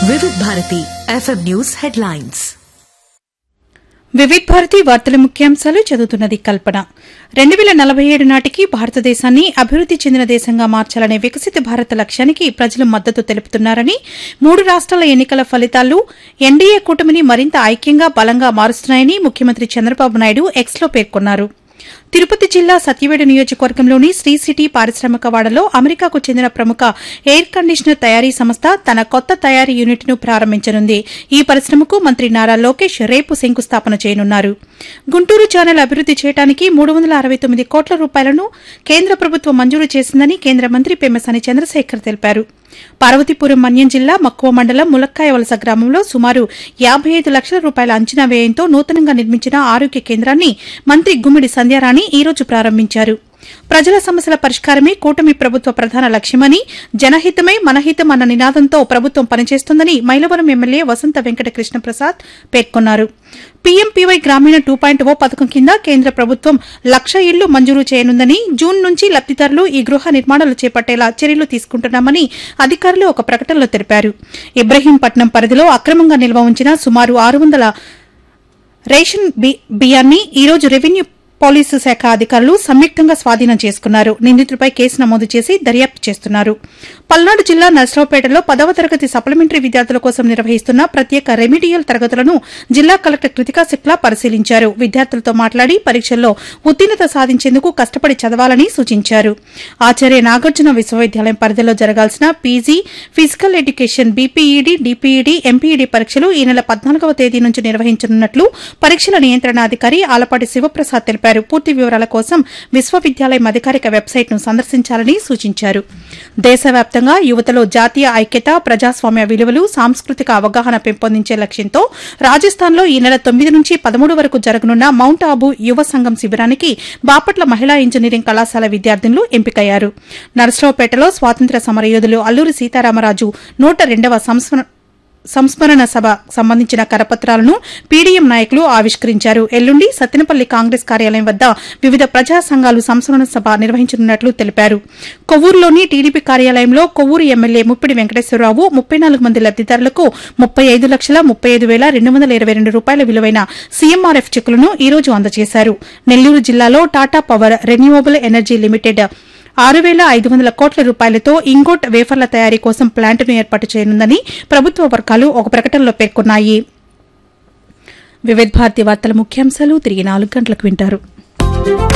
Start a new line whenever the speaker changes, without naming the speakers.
వివిధ Bharati FM news headlines
Vividh Bharati వార్తల ముఖ్యాంశాలు చదువుతున్నది కల్పన రెండు వేల నలభై ఏడు నాటికి భారతదేశాన్ని అభివృద్ది చెందిన దేశంగా మార్చాలనే వికసిత భారత లక్ష్యానికి ప్రజలు మద్దతు తెలుపుతున్నారని మూడు రాష్ట్రాల ఎన్నికల ఫలితాలు ఎన్డీఏ కూటమిని మరింత ఐక్యంగా బలంగా మారుస్తున్నాయని ముఖ్యమంత్రి చంద్రబాబు నాయుడు ఎక్స్లో పేర్కొన్నారు తిరుపతి జిల్లా సత్యవేడు నియోజకవర్గంలోని శ్రీ సిటీ పారిశ్రామిక వాడలో అమెరికాకు చెందిన ప్రముఖ ఎయిర్ కండిషనర్ తయారీ సంస్థ తన కొత్త తయారీ యూనిట్ను ప్రారంభించనుంది ఈ పరిశ్రమకు మంత్రి నారా లోకేష్ రేపు శంకుస్థాపన చేయనున్నారు గుంటూరు ఛానల్ అభివృద్ది చేయడానికి మూడు వందల అరవై తొమ్మిది కోట్ల రూపాయలను కేంద్ర ప్రభుత్వం మంజూరు చేసిందని కేంద్ర మంత్రి పెమ్మసాని చంద్రశేఖర్ తెలిపారు పార్వతీపురం మన్యం జిల్లా మక్కువ మండలం ములక్కాయ వలస గ్రామంలో సుమారు యాబై ఐదు లక్షల రూపాయల అంచనా వ్యయంతో నూతనంగా నిర్మించిన ఆరోగ్య కేంద్రాన్ని మంత్రి గుమ్మిడి సంధ్యారాణి ఈ రోజు ప్రారంభించారు ప్రజల సమస్యల పరిష్కారమే కూటమి ప్రభుత్వ ప్రధాన లక్ష్యమని జనహితమే మనహితం అన్న నినాదంతో ప్రభుత్వం పనిచేస్తోందని మైలవరం ఎమ్మెల్యే వసంత వెంకట కృష్ణప్రసాద్ పేర్కొన్నారు పీఎంపీవై గ్రామీణ టూ పాయింట్ ఓ పథకం కింద కేంద్ర ప్రభుత్వం లక్ష ఇళ్లు మంజూరు చేయనుందని జూన్ నుంచి లబ్దిదారులు ఈ గృహ నిర్మాణాలు చేపట్టేలా చర్యలు తీసుకుంటున్నామని అధికారులు ఒక ప్రకటనలో తెలిపారు ఇబ్రహీంపట్నం పరిధిలో అక్రమంగా నిల్వ ఉంచిన సుమారు ఆరు వందల రేషన్ బి- బియ్యాన్ని ఈ రోజు రెవెన్యూ పోలీసు శాఖ అధికారులు సంయుక్తంగా స్వాధీనం చేసుకున్నారు నిందితుడిపై కేసు నమోదు చేసి దర్యాప్తు చేస్తున్నారు పల్నాడు జిల్లా నర్సరావుపేటలో పదవ తరగతి సప్లిమెంటరీ విద్యార్థుల కోసం నిర్వహిస్తున్న ప్రత్యేక రెమిడియల్ తరగతులను జిల్లా కలెక్టర్ కృతికా శుక్లా పరిశీలించారు విద్యార్థులతో మాట్లాడి పరీక్షల్లో ఉత్తీర్ణత సాధించేందుకు కష్టపడి చదవాలని సూచించారు ఆచార్య నాగార్జున విశ్వవిద్యాలయం పరిధిలో జరగాల్సిన PG physical education BPEd DPEd MPEd పరీక్షలు ఈ నెల పద్నాలుగవ తేదీ నుంచి నిర్వహించనున్నట్లు పరీక్షల నియంత్రణాధికారి ఆలపాటి శివప్రసాద్ తెలిపారు పూర్తి వివరాల కోసం విశ్వవిద్యాలయం అధికారిక వెబ్సైట్ను సందర్శించాలని సూచించారు దేశవ్యాప్తంగా యువతలో జాతీయ ఐక్యత ప్రజాస్వామ్య విలువలు సాంస్కృతిక అవగాహన పెంపొందించే లక్ష్యంతో రాజస్థాన్లో ఈ నెల తొమ్మిది నుంచి పదమూడు వరకు జరగనున్న మౌంట్ ఆబు యువ సంఘం శిబిరానికి బాపట్ల మహిళా ఇంజనీరింగ్ కళాశాల విద్యార్థినులు ఎంపికయ్యారు నరసరావుపేటలో స్వాతంత్ర్య సమరయోధులు అల్లూరి సీతారామరాజు నూట రెండవ సంస్మరణ సంస్మరణ సభ సంబంధించిన కరపత్రాలను పీడీఎం నాయకులు ఆవిష్కరించారు ఎల్లుండి సత్తెనపల్లి కాంగ్రెస్ కార్యాలయం వద్ద వివిధ ప్రజా సంఘాలు సంస్మరణ సభ నిర్వహించనున్నట్లు తెలిపారు కొవ్వూరులోని టీడీపీ కార్యాలయంలో కొవ్వూరు ఎమ్మెల్యే ముప్పిడి వెంకటేశ్వరరావు ముప్పై నాలుగు మంది లబ్దిదారులకు ముప్పై ఐదు లక్షల ముప్పై ఐదు వేల రెండు వందల ఇరవై రెండు రూపాయల విలువైన సీఎంఆర్ఎఫ్ చెక్కులను ఈ రోజు అందజేశారు నెల్లూరు జిల్లాలో Tata power renewable energy limited ఆరు వేల ఐదు వందల కోట్ల రూపాయలతో ఇంగోట్ వేఫర్ల తయారీ కోసం ప్లాంట్ను ఏర్పాటు చేయనుందని ప్రభుత్వ వర్గాలు ఒక ప్రకటనలో పేర్కొన్నాయి వివిధ భారతి వార్తల ముఖ్యాంశాలు తిరిగి నాలుగు గంటలకు వింటారు